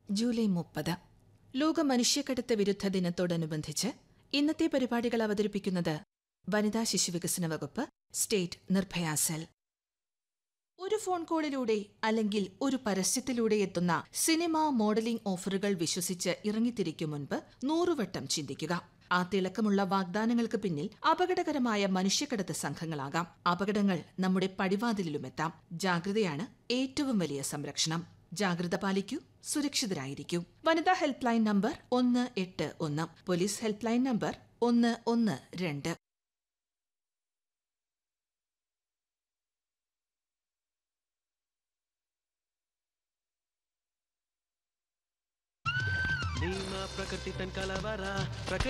July മുപ്പത് ലോക മനുഷ്യക്കടത്ത് വിരുദ്ധ ദിനത്തോടനുബന്ധിച്ച് ഇന്നത്തെ പരിപാടികൾ അവതരിപ്പിക്കുന്നത് വനിതാ ശിശുവികസന വകുപ്പ് സ്റ്റേറ്റ് നിർഭയ സെൽ ഒരു ഫോൺ കോളിലൂടെ അല്ലെങ്കിൽ ഒരു പരസ്യത്തിലൂടെ എത്തുന്ന സിനിമ മോഡലിംഗ് ഓഫറുകൾ വിശ്വസിച്ച് ഇറങ്ങിത്തിരിക്കും മുൻപ് നൂറുവട്ടം ചിന്തിക്കുക ആ തിളക്കമുള്ള വാഗ്ദാനങ്ങൾക്ക് പിന്നിൽ അപകടകരമായ മനുഷ്യക്കടത്ത് സംഘങ്ങളാകാം അപകടങ്ങൾ നമ്മുടെ പടിവാതിലിലുമെത്താം ജാഗ്രതയാണ് ഏറ്റവും വലിയ സംരക്ഷണം ജാഗ്രത പാലിക്കൂ സുരക്ഷിതരായിരിക്കൂ വനിതാ ഹെൽപ്പ് ലൈൻ നമ്പർ ഒന്ന് എട്ട് ഒന്ന് പോലീസ് ഹെൽപ്പ് ലൈൻ നമ്പർ ഒന്ന് ഒന്ന് രണ്ട് ನೀಮ ಪ್ರಕೃತಿ ತನ್ ಕಲವರ ಪ್ರಕೃತಿ